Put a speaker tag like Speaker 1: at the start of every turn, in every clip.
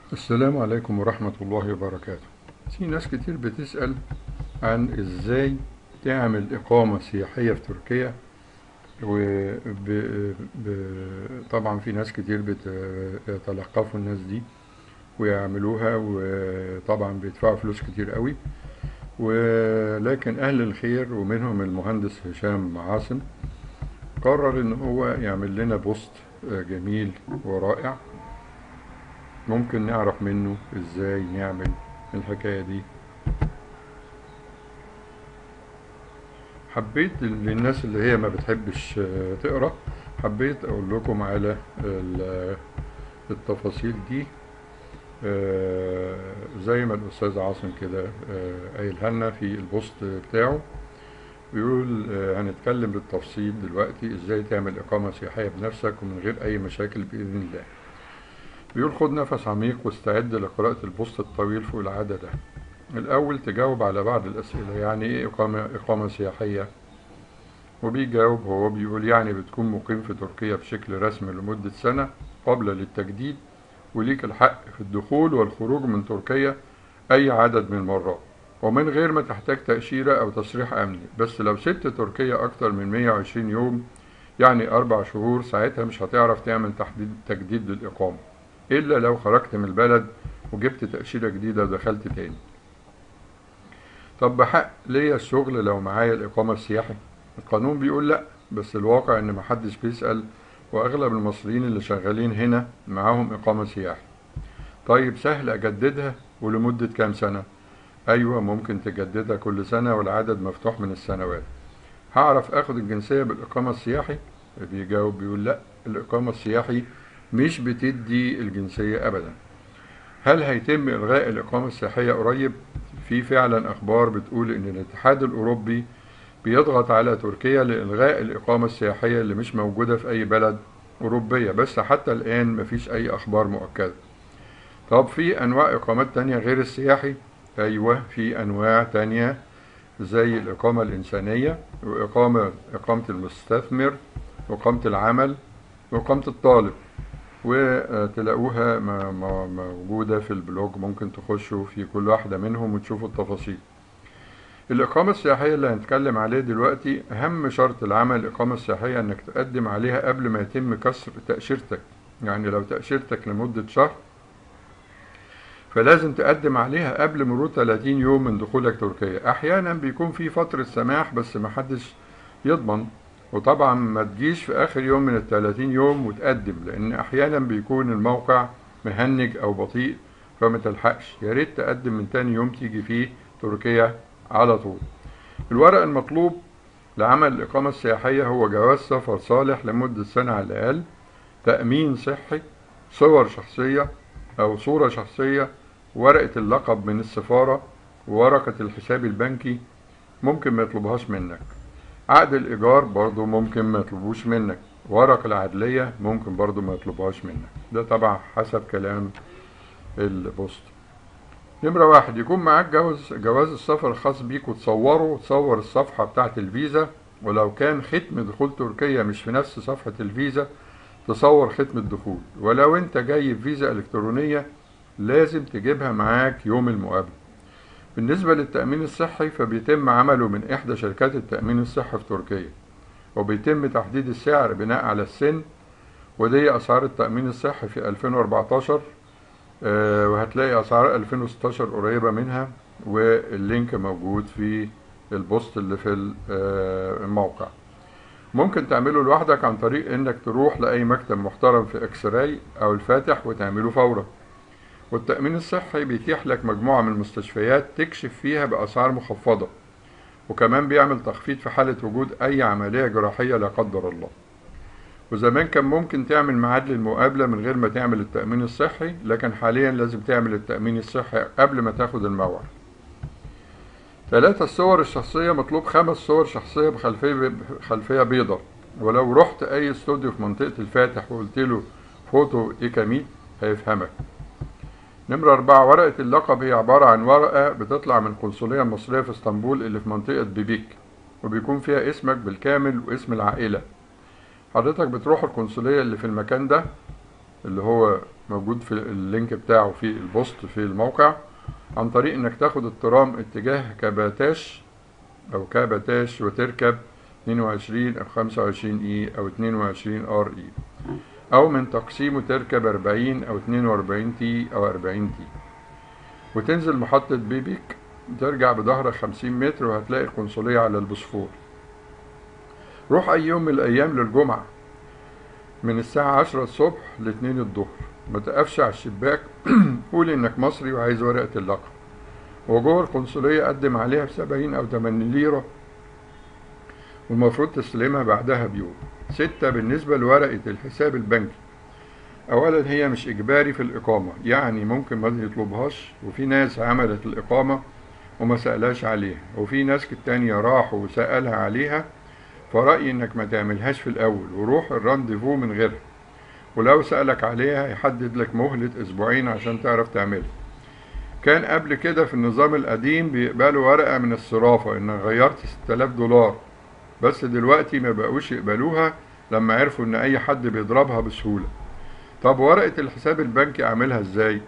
Speaker 1: السلام عليكم ورحمة الله وبركاته في ناس كتير بتسأل عن ازاي تعمل إقامة سياحية في تركيا وب... ب... طبعا في ناس كتير بيتلقفوا الناس دي ويعملوها وطبعا بيدفعوا فلوس كتير قوي ولكن أهل الخير ومنهم المهندس هشام عاصم قرر إن هو يعمل لنا بوست جميل ورائع ممكن نعرف منه ازاي نعمل الحكاية دي حبيت للناس اللي هي ما بتحبش تقرا حبيت اقول لكم على التفاصيل دي زي ما الاستاذ عاصم كده قايلها لنا في البوست بتاعه بيقول هنتكلم بالتفصيل دلوقتي ازاي تعمل اقامة سياحية بنفسك ومن غير اي مشاكل باذن الله بيقول خد نفس عميق واستعد لقراءة البوست الطويل فوق العادة ده الأول تجاوب على بعض الأسئلة يعني إيه إقامة, إقامة سياحية وبيجاوب هو بيقول يعني بتكون مقيم في تركيا بشكل رسمي لمدة سنة قبل للتجديد وليك الحق في الدخول والخروج من تركيا أي عدد من المرات ومن غير ما تحتاج تأشيرة أو تصريح أمني بس لو سبت تركيا أكتر من 120 يوم يعني أربع شهور ساعتها مش هتعرف تعمل تحديد تجديد للإقامة إلا لو خرجت من البلد وجبت تأشيرة جديدة ودخلت تاني طب بحق ليا الشغل لو معايا الإقامة السياحي القانون بيقول لأ بس الواقع إن محدش بيسأل وأغلب المصريين اللي شغالين هنا معاهم إقامة سياحي طيب سهل أجددها ولمدة كام سنة أيوة ممكن تجددها كل سنة والعدد مفتوح من السنوات هعرف أخد الجنسية بالإقامة السياحي بيجاوب بيقول لأ الإقامة السياحي مش بتدي الجنسية أبدا هل هيتم إلغاء الإقامة السياحية قريب؟ في فعلا أخبار بتقول إن الاتحاد الأوروبي بيضغط على تركيا لإلغاء الإقامة السياحية اللي مش موجودة في أي بلد أوروبية بس حتى الآن مفيش أي أخبار مؤكدة طب في أنواع إقامات تانية غير السياحي؟ أيوة في أنواع تانية زي الإقامة الإنسانية وإقامة إقامة المستثمر وإقامة العمل وإقامة الطالب وتلاقوها موجودة في البلوج ممكن تخشوا في كل واحدة منهم وتشوفوا التفاصيل الإقامة السياحية اللي هنتكلم عليه دلوقتي أهم شرط العمل الإقامة السياحية إنك تقدم عليها قبل ما يتم كسر تأشيرتك يعني لو تأشيرتك لمدة شهر فلازم تقدم عليها قبل مرور 30 يوم من دخولك تركيا أحيانا بيكون في فترة سماح بس محدش يضمن وطبعا ما تجيش في اخر يوم من الثلاثين يوم وتقدم لان احيانا بيكون الموقع مهنج او بطيء فما تلحقش يا ريت تقدم من تاني يوم تيجي فيه تركيا على طول الورق المطلوب لعمل الإقامة السياحية هو جواز سفر صالح لمدة سنة على الأقل تأمين صحي صور شخصية أو صورة شخصية ورقة اللقب من السفارة وورقة الحساب البنكي ممكن ما يطلبهاش منك عقد الإيجار برضو ممكن ما يطلبوش منك ورق العدلية ممكن برضو ما يطلبهاش منك ده طبعا حسب كلام البوست نمرة واحد يكون معاك جواز جواز السفر الخاص بيك وتصوره وتصور الصفحة بتاعة الفيزا ولو كان ختم دخول تركيا مش في نفس صفحة الفيزا تصور ختم الدخول ولو انت جاي بفيزا الكترونية لازم تجيبها معاك يوم المقابلة بالنسبة للتأمين الصحي فبيتم عمله من إحدى شركات التأمين الصحي في تركيا وبيتم تحديد السعر بناء على السن ودي أسعار التأمين الصحي في 2014 آه وهتلاقي أسعار 2016 قريبة منها واللينك موجود في البوست اللي في الموقع ممكن تعمله لوحدك عن طريق انك تروح لأي مكتب محترم في اكس راي او الفاتح وتعمله فورا والتأمين الصحي بيتيح لك مجموعة من المستشفيات تكشف فيها بأسعار مخفضة وكمان بيعمل تخفيض في حالة وجود أي عملية جراحية لا قدر الله وزمان كان ممكن تعمل ميعاد للمقابلة من غير ما تعمل التأمين الصحي لكن حاليا لازم تعمل التأمين الصحي قبل ما تاخد الموعد ثلاثة الصور الشخصية مطلوب خمس صور شخصية بخلفية خلفية بيضة ولو رحت أي استوديو في منطقة الفاتح وقلت له فوتو إيكاميت هيفهمك نمرة أربعة ورقة اللقب هي عبارة عن ورقة بتطلع من القنصلية المصرية في اسطنبول اللي في منطقة بيبيك وبيكون فيها اسمك بالكامل واسم العائلة حضرتك بتروح القنصلية اللي في المكان ده اللي هو موجود في اللينك بتاعه في البوست في الموقع عن طريق انك تاخد الترام اتجاه كاباتاش او كاباتاش وتركب 22 او 25 اي او 22 ار اي او من تقسيمه تركب 40 او 42 تي او 40 تي وتنزل محطة بيبيك ترجع بظهرك 50 متر وهتلاقي القنصلية على البوسفور روح أي يوم من الأيام للجمعة من الساعة 10 الصبح ل 2 الظهر ما تقفش على الشباك قول إنك مصري وعايز ورقة اللقب وجوه القنصلية قدم عليها بسبعين أو 80 ليرة والمفروض تستلمها بعدها بيوم ستة بالنسبة لورقة الحساب البنكي أولا هي مش إجباري في الإقامة يعني ممكن ما يطلبهاش وفي ناس عملت الإقامة وما سألهاش عليها وفي ناس تانية راحوا وسألها عليها فرأيي إنك ما تعملهاش في الأول وروح الرانديفو من غيرها ولو سألك عليها يحدد لك مهلة أسبوعين عشان تعرف تعملها كان قبل كده في النظام القديم بيقبلوا ورقة من الصرافة إنك غيرت 6000 دولار بس دلوقتي ما بقوش يقبلوها لما عرفوا إن أي حد بيضربها بسهولة طب ورقة الحساب البنكي أعملها إزاي؟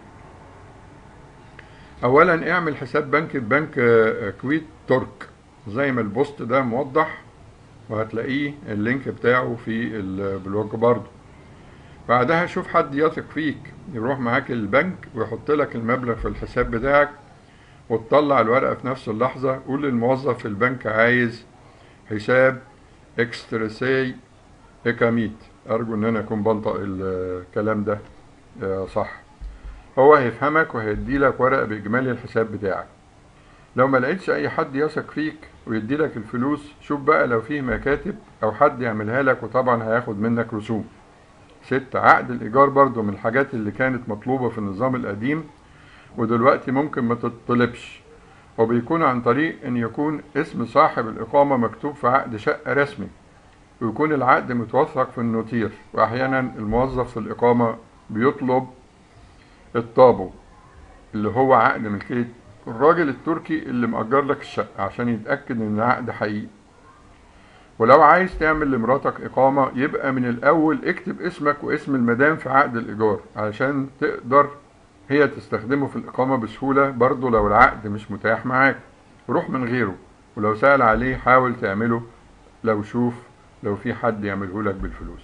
Speaker 1: أولا اعمل حساب بنكي ببنك كويت ترك زي ما البوست ده موضح وهتلاقيه اللينك بتاعه في البلوج برضه بعدها شوف حد يثق فيك يروح معاك البنك ويحط لك المبلغ في الحساب بتاعك وتطلع الورقة في نفس اللحظة قول للموظف في البنك عايز حساب اكسترسي اكاميت ارجو ان انا اكون بنطق الكلام ده صح هو هيفهمك وهيديلك ورقة باجمالي الحساب بتاعك لو ما لقيتش اي حد يثق فيك ويديلك الفلوس شوف بقى لو فيه مكاتب او حد يعملها لك وطبعا هياخد منك رسوم ست عقد الايجار برضو من الحاجات اللي كانت مطلوبة في النظام القديم ودلوقتي ممكن ما تطلبش وبيكون عن طريق ان يكون اسم صاحب الاقامة مكتوب في عقد شقة رسمي ويكون العقد متوثق في النوتير واحيانا الموظف في الاقامة بيطلب الطابو اللي هو عقد ملكية الراجل التركي اللي مأجر لك الشقة عشان يتأكد ان العقد حقيقي ولو عايز تعمل لمراتك إقامة يبقى من الأول اكتب اسمك واسم المدام في عقد الإيجار علشان تقدر هي تستخدمه في الإقامة بسهولة برضه لو العقد مش متاح معاك روح من غيره ولو سأل عليه حاول تعمله لو شوف لو في حد يعمله لك بالفلوس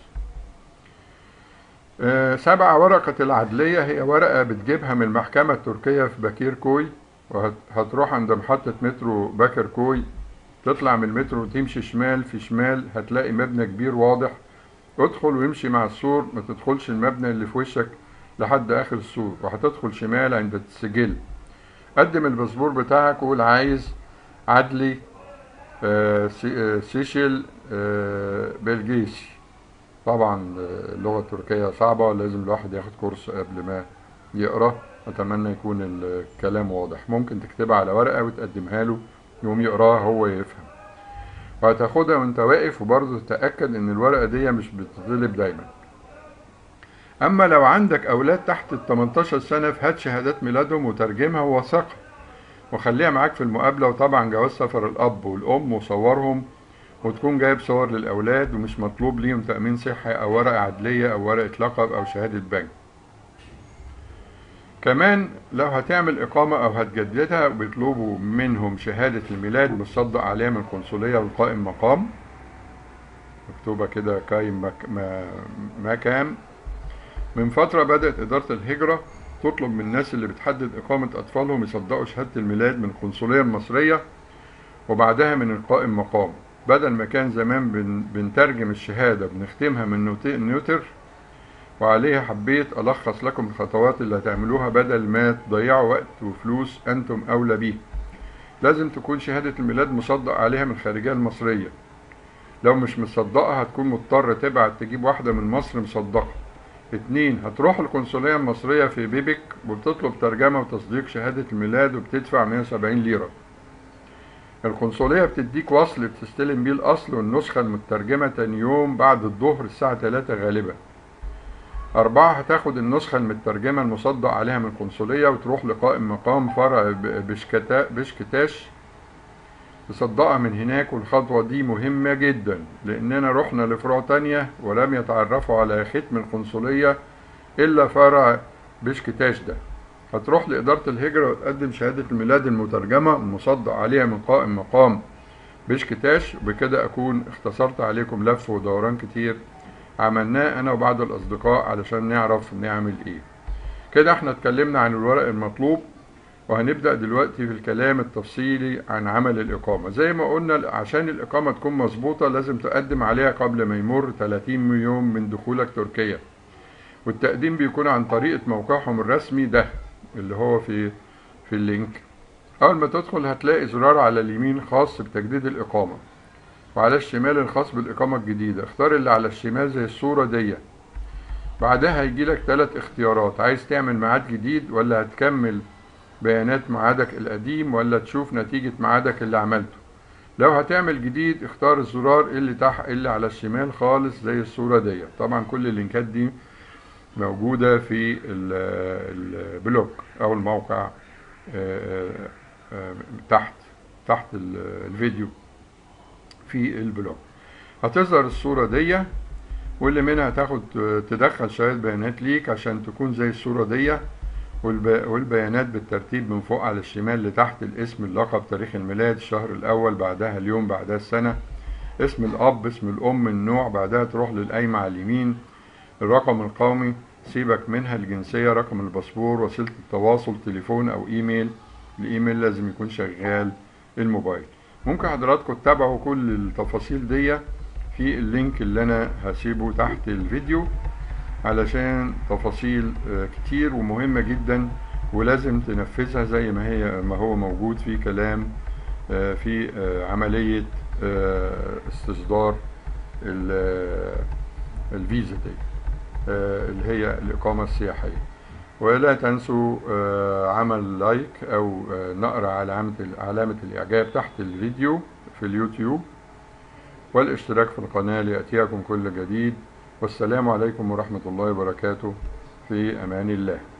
Speaker 1: آه سبعة ورقة العدلية هي ورقة بتجيبها من المحكمة التركية في باكير كوي وهتروح عند محطة مترو باكر كوي تطلع من المترو وتمشي شمال في شمال هتلاقي مبنى كبير واضح ادخل وامشي مع السور ما تدخلش المبنى اللي في وشك لحد اخر السور وهتدخل شمال عند السجل قدم الباسبور بتاعك وقول عايز عدلي آه سيشل آه بلجيسي طبعا اللغة التركية صعبة لازم الواحد ياخد كورس قبل ما يقرأ أتمنى يكون الكلام واضح ممكن تكتبها على ورقة وتقدمها له يقوم يقراها هو يفهم وهتاخدها وانت واقف وبرضه تتأكد ان الورقة دي مش بتطلب دايما اما لو عندك اولاد تحت ال 18 سنة فهات شهادات ميلادهم وترجمها ووثقها وخليها معاك في المقابلة وطبعا جواز سفر الاب والام وصورهم وتكون جايب صور للاولاد ومش مطلوب ليهم تأمين صحي او ورقة عدلية او ورقة لقب او شهادة بنك كمان لو هتعمل إقامة أو هتجددها بيطلبوا منهم شهادة الميلاد مصدق عليها من القنصلية والقائم مقام مكتوبة كده قايم مك... ما... مكام من فترة بدأت إدارة الهجرة تطلب من الناس اللي بتحدد إقامة أطفالهم يصدقوا شهادة الميلاد من القنصلية المصرية وبعدها من القائم مقام بدل ما كان زمان بن... بنترجم الشهادة بنختمها من نيوتر وعليها حبيت ألخص لكم الخطوات اللي هتعملوها بدل ما تضيعوا وقت وفلوس أنتم أولى بيه لازم تكون شهادة الميلاد مصدق عليها من الخارجية المصرية لو مش مصدقة هتكون مضطر تبعت تجيب واحدة من مصر مصدقة اتنين هتروح القنصلية المصرية في بيبك وبتطلب ترجمة وتصديق شهادة الميلاد وبتدفع 170 ليرة القنصلية بتديك وصل بتستلم بيه الأصل والنسخة المترجمة تاني يوم بعد الظهر الساعة 3 غالبا أربعة هتاخد النسخة المترجمة المصدق عليها من القنصلية وتروح لقائم مقام فرع بشكتا بشكتاش تصدقها من هناك والخطوة دي مهمة جدا لأننا رحنا لفروع تانية ولم يتعرفوا على ختم القنصلية إلا فرع بشكتاش ده هتروح لإدارة الهجرة وتقدم شهادة الميلاد المترجمة المصدق عليها من قائم مقام بشكتاش وبكده أكون اختصرت عليكم لف ودوران كتير عملناه أنا وبعض الأصدقاء علشان نعرف نعمل إيه كده احنا اتكلمنا عن الورق المطلوب وهنبدأ دلوقتي في الكلام التفصيلي عن عمل الإقامة زي ما قلنا عشان الإقامة تكون مظبوطة لازم تقدم عليها قبل ما يمر 30 يوم من دخولك تركيا والتقديم بيكون عن طريقة موقعهم الرسمي ده اللي هو في في اللينك أول ما تدخل هتلاقي زرار على اليمين خاص بتجديد الإقامة وعلى الشمال الخاص بالإقامة الجديدة اختار اللي على الشمال زي الصورة دي بعدها هيجيلك ثلاث اختيارات عايز تعمل ميعاد جديد ولا هتكمل بيانات ميعادك القديم ولا تشوف نتيجة ميعادك اللي عملته لو هتعمل جديد اختار الزرار اللي تحت اللي على الشمال خالص زي الصورة دي طبعا كل اللينكات دي موجودة في البلوج أو الموقع تحت تحت الفيديو في البلوج هتظهر الصورة دي واللي منها تاخد تدخل شوية بيانات ليك عشان تكون زي الصورة دي والبيانات بالترتيب من فوق على الشمال لتحت الاسم اللقب تاريخ الميلاد الشهر الأول بعدها اليوم بعدها السنة اسم الأب اسم الأم النوع بعدها تروح للقايمة على اليمين الرقم القومي سيبك منها الجنسية رقم الباسبور وسيلة التواصل تليفون أو إيميل الإيميل لازم يكون شغال الموبايل ممكن حضراتكم تتابعوا كل التفاصيل دي في اللينك اللي أنا هسيبه تحت الفيديو علشان تفاصيل كتير ومهمة جدا ولازم تنفذها زي ما هي ما هو موجود في كلام في عملية استصدار الفيزا دي اللي هي الإقامة السياحية ولا تنسوا عمل لايك أو نقر علامة علامة الإعجاب تحت الفيديو في اليوتيوب والاشتراك في القناة ليأتيكم كل جديد والسلام عليكم ورحمة الله وبركاته في أمان الله